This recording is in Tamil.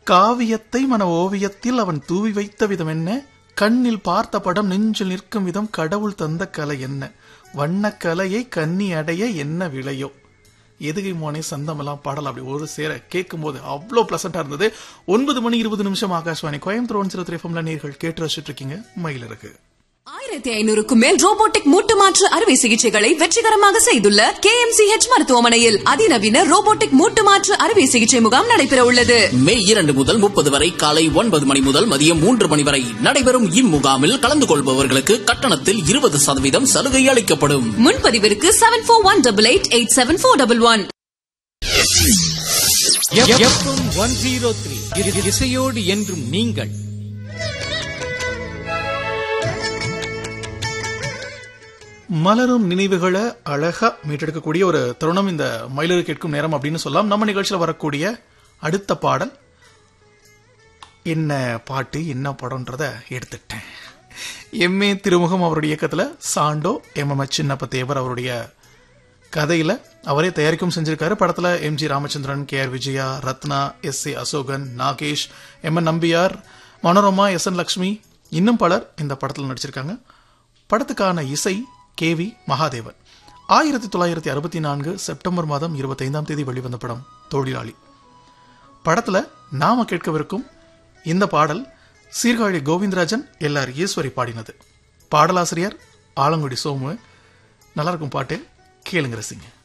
காவியத்தை மன ஓவியத்தில் அவன் தூவி வைத்த விதம் என்ன கண்ணில் பார்த்த படம் நெஞ்சில் நிற்கும் விதம் கடவுள் தந்த கலை என்ன வண்ணக் கலையை கன்னி அடைய என்ன விலையோ எதுகை மோனே சந்தமெல்லாம் பாடல் அப்படி ஒரு சேர கேட்கும் போது அவ்வளோ பிளசண்டா இருந்தது ஒன்பது மணி இருபது நிமிஷம் Akashvani Coimbatore one zero three எஃப்எம்ல நேர்கள் கேட்டு ரசிச்சுட்டு இருக்கீங்க மயிலிருக்கு ஆயிரத்தி ஐநூறுக்கும் மேல் ரோபோட்டிக் மூட்டு மாற்று அறுவை சிகிச்சைகளை வெற்றிகரமாக செய்துள்ள கே மருத்துவமனையில் அதிநவீன ரோபோட்டிக் மூட்டு மாற்று அறுவை சிகிச்சை முகாம் நடைபெற உள்ளது மே இரண்டு முதல் முப்பது வரை காலை ஒன்பது மணி முதல் மதியம் மூன்று மணி வரை நடைபெறும் இம்முகாமில் கலந்து கொள்பவர்களுக்கு கட்டணத்தில் இருபது சதவீதம் சலுகை அளிக்கப்படும் முன்பதிவிற்கு seven four one double eight eight seven four double one F M one zero three இசையோடு என்றும் நீங்கள் மலரும் நினைவுகளை அழகா மீட்டெடுக்கக்கூடிய ஒரு தருணம் இந்த மயிலரு கேட்கும் நேரம் அப்படின்னு சொல்லலாம் நம்ம நிகழ்ச்சியில் வரக்கூடிய அடுத்த பாடல் என்ன பாட்டு என்ன படம்ன்றத எடுத்துட்டேன் எம்ஏ திருமுகம் அவருடைய இயக்கத்துல சாண்டோ எம் எம் சின்னப்ப தேவர் அவருடைய கதையில அவரே தயாரிக்கும் செஞ்சிருக்காரு படத்துல M G Ramachandran K R Vijaya Ratna S A Asokan Nagesh M N Nambiar Manorama S N Lakshmi இன்னும் பலர் இந்த படத்தில் நடிச்சிருக்காங்க படத்துக்கான இசை கே வி மகாதேவன் ஆயிரத்தி தொள்ளாயிரத்தி அறுபத்தி நான்கு செப்டம்பர் மாதம் இருபத்தைந்தாம் தேதி வெளிவந்த படம் தொழிலாளி படத்துல நாம கேட்கவிருக்கும் இந்த பாடல் சீர்காழி கோவிந்தராஜன் எல்ஆர் ஈஸ்வரி பாடினது பாடலாசிரியர் ஆலங்குடி சோமு நல்லா இருக்கும் பாட்டு கேளுங்க ரசிங்க